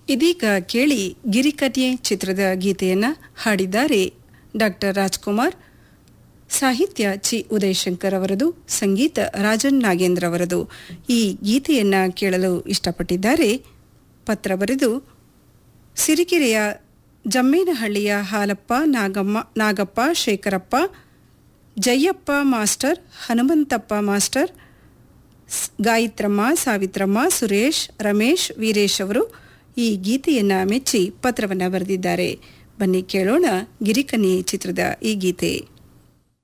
ಇದೀಗ ಕೇಳಿ ಗಿರಿಕನ್ಯೆ ಚಿತ್ರದ ಗೀತೆಯನ್ನ ಹಾಡಿದ್ದಾರೆ ಡಾಕ್ಟರ್ ರಾಜ್ಕುಮಾರ್ ಸಾಹಿತ್ಯ ಚಿ ಉದಯಶಂಕರ್ ಅವರದು ಸಂಗೀತ ರಾಜನ್ ನಾಗೇಂದ್ರ ಅವರದು ಈ ಗೀತೆಯನ್ನ ಕೇಳಲು ಇಷ್ಟಪಟ್ಟಿದ್ದಾರೆ ಪತ್ರ ಬರೆದು ಸಿರಿಕೆರೆಯ ಜಮ್ಮೇನಹಳ್ಳಿಯ ಹಾಲಪ್ಪ ನಾಗಮ್ಮ ನಾಗಪ್ಪ ಶೇಖರಪ್ಪ ಜಯ್ಯಪ್ಪ ಮಾಸ್ಟರ್ ಹನುಮಂತಪ್ಪ ಮಾಸ್ಟರ್ ಸ್- ಗಾಯತ್ರಮ್ಮ ಸಾವಿತ್ರಮ್ಮ ಸುರೇಶ್ ರಮೇಶ್ ವೀರೇಶ್ ಅವರು ಈ ಗೀತೆಯನ್ನ ಮೆಚ್ಚಿ ಪತ್ರವನ್ನ ಬರೆದಿದ್ದಾರೆ ಬನ್ನಿ ಕೇಳೋಣ ಗಿರಿಕನ್ಯೆ ಚಿತ್ರದ ಈ ಗೀತೆ